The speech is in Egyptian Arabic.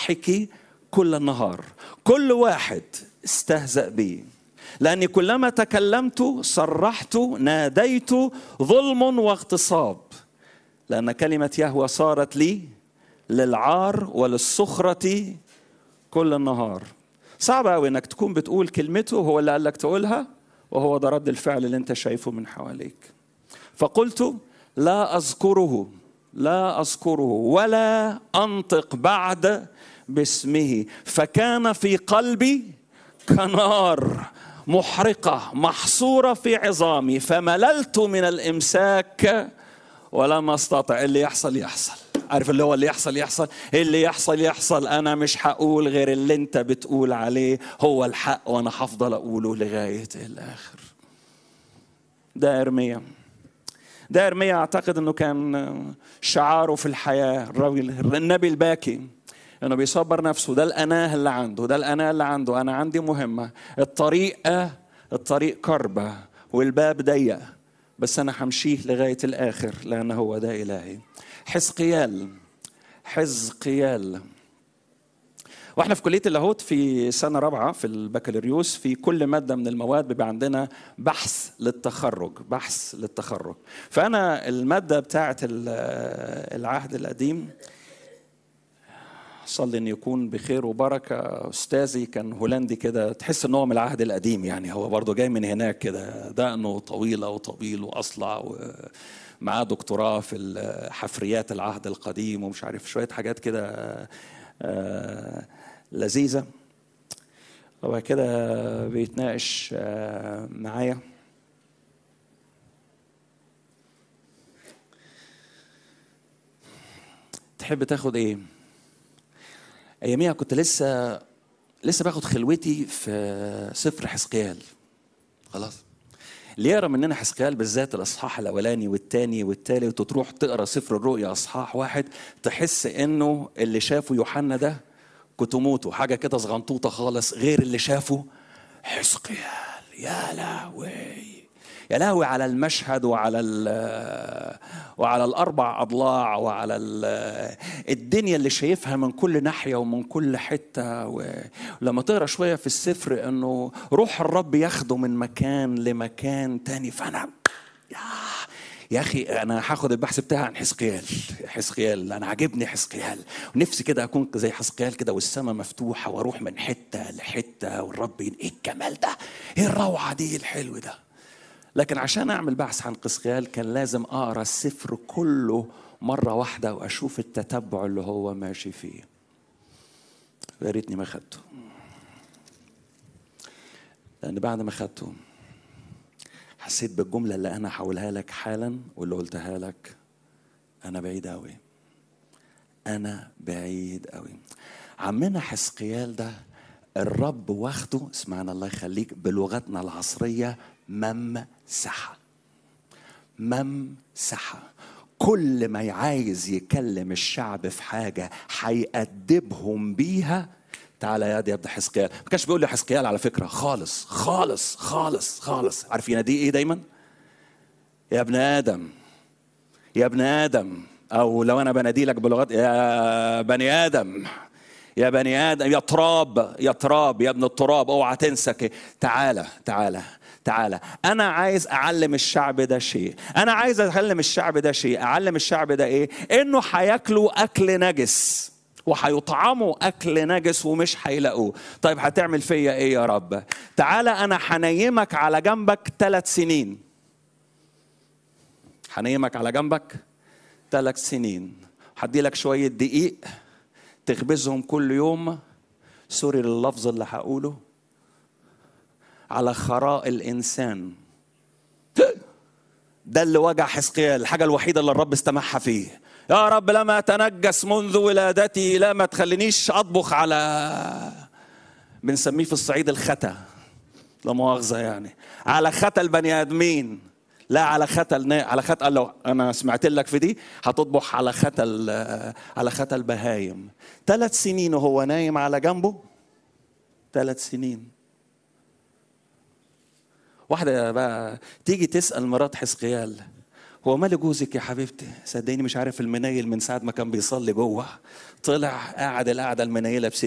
الضحك كل النهار كل واحد استهزأ بي لأني كلما تكلمت صرحت ناديت ظلم واغتصاب لأن كلمة يهوى صارت لي للعار وللسخرة كل النهار صعب قوي انك تكون بتقول كلمته هو اللي قال لك تقولها وهو ده رد الفعل اللي انت شايفه من حواليك فقلت لا اذكره لا اذكره ولا انطق بعد باسمه فكان في قلبي كنار محرقه محصوره في عظامي فمللت من الامساك ولم استطع اللي يحصل يحصل عارف اللي هو اللي يحصل يحصل اللي يحصل يحصل انا مش هقول غير اللي انت بتقول عليه هو الحق وانا هفضل اقوله لغايه الاخر ده ارميا ده ارميا اعتقد انه كان شعاره في الحياه الراجل النبي الباكي انه بيصبر نفسه ده الاناه اللي عنده ده الاناه اللي عنده انا عندي مهمه الطريق الطريق كربه والباب ضيق بس انا همشيه لغايه الاخر لان هو ده الهي حزقيال حزقيال واحنا في كليه اللاهوت في سنه رابعه في البكالوريوس في كل ماده من المواد بيبقى عندنا بحث للتخرج بحث للتخرج فانا الماده بتاعه العهد القديم صلي ان يكون بخير وبركه استاذي كان هولندي كده تحس ان هو من العهد القديم يعني هو برضه جاي من هناك كده دقنه طويله وطويل واصلع و... معاه دكتوراه في حفريات العهد القديم ومش عارف شويه حاجات كده لذيذه هو كده بيتناقش معايا تحب تاخد ايه اياميها كنت لسه لسه باخد خلوتي في سفر حزقيال خلاص اللي يقرا مننا حزقيال بالذات الاصحاح الاولاني والثاني والثالث وتروح تقرا سفر الرؤيا اصحاح واحد تحس انه اللي شافه يوحنا ده كتموته حاجه كده صغنطوطه خالص غير اللي شافه حزقيال يا لهوي يا لهوي على المشهد وعلى وعلى الاربع اضلاع وعلى الدنيا اللي شايفها من كل ناحيه ومن كل حته ولما تقرا شويه في السفر انه روح الرب ياخده من مكان لمكان تاني فانا يا يا اخي انا هاخد البحث بتاعي عن حزقيال حزقيال انا عاجبني حزقيال ونفسي كده اكون زي حزقيال كده والسماء مفتوحه واروح من حته لحته والرب ايه الجمال ده ايه الروعه دي الحلو ده لكن عشان اعمل بحث عن قسقيال كان لازم اقرا السفر كله مره واحده واشوف التتبع اللي هو ماشي فيه يا ريتني ما خدته لان بعد ما خدته حسيت بالجمله اللي انا هقولها لك حالا واللي قلتها لك انا بعيد قوي انا بعيد قوي عمنا حسقيال ده الرب واخده اسمعنا الله يخليك بلغتنا العصريه ممسحة ممسحة كل ما عايز يكلم الشعب في حاجة هيأدبهم بيها تعالى يا دي يا ابن حزقيال ما كانش بيقول لي حزقيال على فكرة خالص خالص خالص خالص عارف يناديه ايه دايما يا ابن آدم يا ابن آدم أو لو أنا بنادي لك بلغات يا بني آدم يا بني ادم يا تراب يا تراب يا ابن التراب اوعى تنسى تعالى تعالى تعالى انا عايز اعلم الشعب ده شيء انا عايز اعلم الشعب ده شيء اعلم الشعب ده ايه انه هياكلوا اكل نجس وهيطعموا اكل نجس ومش هيلاقوه طيب هتعمل فيا ايه يا رب تعالى انا هنيمك على جنبك ثلاث سنين هنيمك على جنبك ثلاث سنين هدي لك شويه دقيق تخبزهم كل يوم سوري لللفظ اللي هقوله على خراء الانسان ده اللي وجع حزقيال الحاجه الوحيده اللي الرب استمعها فيه يا رب لما اتنجس منذ ولادتي لا ما تخلينيش اطبخ على بنسميه في الصعيد الختا لا مؤاخذه يعني على ختا البني ادمين لا على ختا على ختا لو انا سمعت لك في دي هتطبخ على ختا على ختا البهايم ثلاث سنين وهو نايم على جنبه ثلاث سنين واحدة بقى تيجي تسأل مرات حزقيال هو مال جوزك يا حبيبتي صدقيني مش عارف المنيل من ساعه ما كان بيصلي جوه طلع قاعد القعده المنيله بس